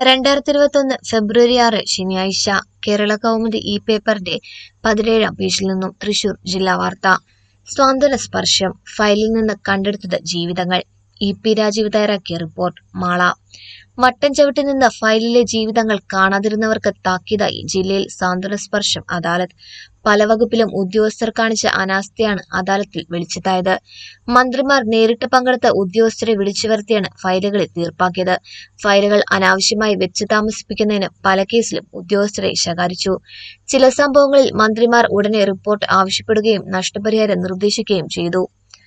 രണ്ടായിരത്തി ഇരുപത്തൊന്ന് ഫെബ്രുവരി ആറ് ശനിയാഴ്ച കേരള കൗമുദി ഈ പേപ്പറിന്റെ പതിനേഴാം പേജിൽ നിന്നും തൃശൂർ ജില്ലാ വാർത്ത സ്വാന്തന സ്പർശം ഫയലിൽ നിന്ന് കണ്ടെടുത്തത് ജീവിതങ്ങൾ ഇ പി രാജീവ് തയ്യാറാക്കിയ റിപ്പോർട്ട് മാള മട്ടൻ ചവിട്ടി നിന്ന് ഫയലിലെ ജീവിതങ്ങൾ കാണാതിരുന്നവർക്ക് താക്കീതായി ജില്ലയിൽ സാന്ത്വന സ്പർശം അദാലത്ത് പല വകുപ്പിലും ഉദ്യോഗസ്ഥർ കാണിച്ച അനാസ്ഥയാണ് അദാലത്തിൽ വെളിച്ചത്തായത് മന്ത്രിമാർ നേരിട്ട് പങ്കെടുത്ത ഉദ്യോഗസ്ഥരെ വിളിച്ചു വരുത്തിയാണ് ഫയലുകളിൽ തീർപ്പാക്കിയത് ഫയലുകൾ അനാവശ്യമായി വെച്ച് താമസിപ്പിക്കുന്നതിന് പല കേസിലും ഉദ്യോഗസ്ഥരെ ശകാരിച്ചു ചില സംഭവങ്ങളിൽ മന്ത്രിമാർ ഉടനെ റിപ്പോർട്ട് ആവശ്യപ്പെടുകയും നഷ്ടപരിഹാരം നിർദ്ദേശിക്കുകയും ചെയ്തു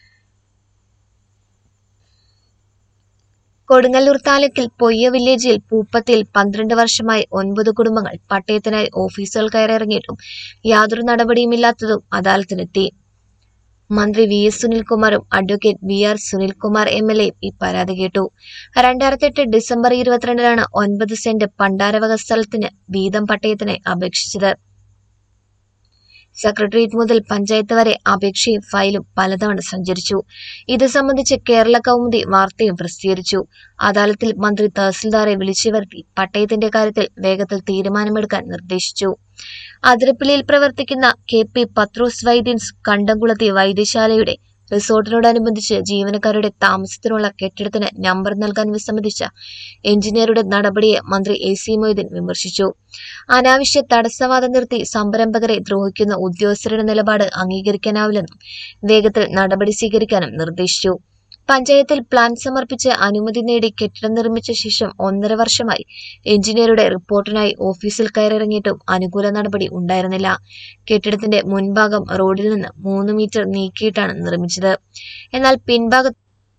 കൊടുങ്ങല്ലൂർ താലൂക്കിൽ പൊയ്യ വില്ലേജിൽ പൂപ്പത്തിൽ പന്ത്രണ്ട് വർഷമായി ഒൻപത് കുടുംബങ്ങൾ പട്ടയത്തിനായി ഓഫീസുകൾ കയറിയിറങ്ങിയിട്ടും യാതൊരു നടപടിയുമില്ലാത്തതും അദാലത്തിനെത്തി മന്ത്രി വി എസ് സുനിൽകുമാറും advocate V R Sunilkumar M L എയും ഈ പരാതി കേട്ടു രണ്ടായിരത്തി എട്ട് ഡിസംബർ ഇരുപത്തിരണ്ടിനാണ് ഒൻപത് സെന്റ് പണ്ടാരവക സ്ഥലത്തിന് വീതം പട്ടയത്തിനായി അപേക്ഷിച്ചത് സെക്രട്ടേറിയറ്റ് മുതൽ പഞ്ചായത്ത് വരെ അപേക്ഷയും ഫയലും പലതവണ സഞ്ചരിച്ചു ഇത് സംബന്ധിച്ച് കേരള കൗമുദി വാർത്തയും പ്രസിദ്ധീകരിച്ചു അദാലത്തിൽ മന്ത്രി തഹസിൽദാരെ വിളിച്ചു വരുത്തി പട്ടയത്തിന്റെ കാര്യത്തിൽ വേഗത്തിൽ തീരുമാനമെടുക്കാൻ നിർദ്ദേശിച്ചു അതിരപ്പിള്ളിയിൽ പ്രവർത്തിക്കുന്ന കെ പി പത്രോസ് വൈദ്യൻസ് കണ്ടംകുളത്തി വൈദ്യശാലയുടെ റിസോർട്ടിനോടനുബന്ധിച്ച് ജീവനക്കാരുടെ താമസത്തിനുള്ള കെട്ടിടത്തിന് നമ്പർ നൽകാൻ വിസമ്മതിച്ച എഞ്ചിനീയറുടെ നടപടിയെ മന്ത്രി എ സി മൊയ്തീൻ വിമർശിച്ചു അനാവശ്യ തടസ്സവാദം നിർത്തി സംരംഭകരെ ദ്രോഹിക്കുന്ന ഉദ്യോഗസ്ഥരുടെ നിലപാട് അംഗീകരിക്കാനാവില്ലെന്നും വേഗത്തിൽ നടപടി സ്വീകരിക്കാനും നിർദ്ദേശിച്ചു പഞ്ചായത്തിൽ പ്ലാൻ സമർപ്പിച്ച് അനുമതി നേടി കെട്ടിടം നിർമ്മിച്ച ശേഷം ഒന്നര വർഷമായി എഞ്ചിനീയറുടെ റിപ്പോർട്ടിനായി ഓഫീസിൽ കയറിയിറങ്ങിയിട്ടും അനുകൂല നടപടി ഉണ്ടായിരുന്നില്ല കെട്ടിടത്തിന്റെ മുൻഭാഗം റോഡിൽ നിന്ന് മൂന്ന് മീറ്റർ നീക്കിയിട്ടാണ് നിർമ്മിച്ചത് എന്നാൽ പിൻഭാഗ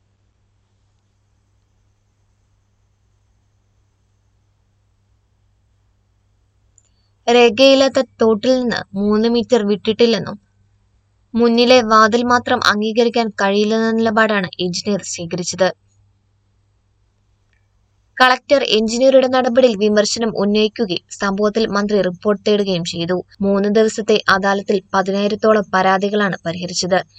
രേഖയില്ലാത്ത തോട്ടിൽ നിന്ന് മൂന്ന് മീറ്റർ വിട്ടിട്ടില്ലെന്നും മുന്നിലെ വാതിൽ മാത്രം അംഗീകരിക്കാൻ കഴിയില്ലെന്ന നിലപാടാണ് എഞ്ചിനീയർ സ്വീകരിച്ചത് കളക്ടർ എഞ്ചിനീയറുടെ നടപടിയിൽ വിമർശനം ഉന്നയിക്കുകയും സംഭവത്തിൽ മന്ത്രി റിപ്പോർട്ട് തേടുകയും ചെയ്തു മൂന്ന് ദിവസത്തെ അദാലത്തിൽ പതിനായിരത്തോളം പരാതികളാണ് പരിഹരിച്ചത്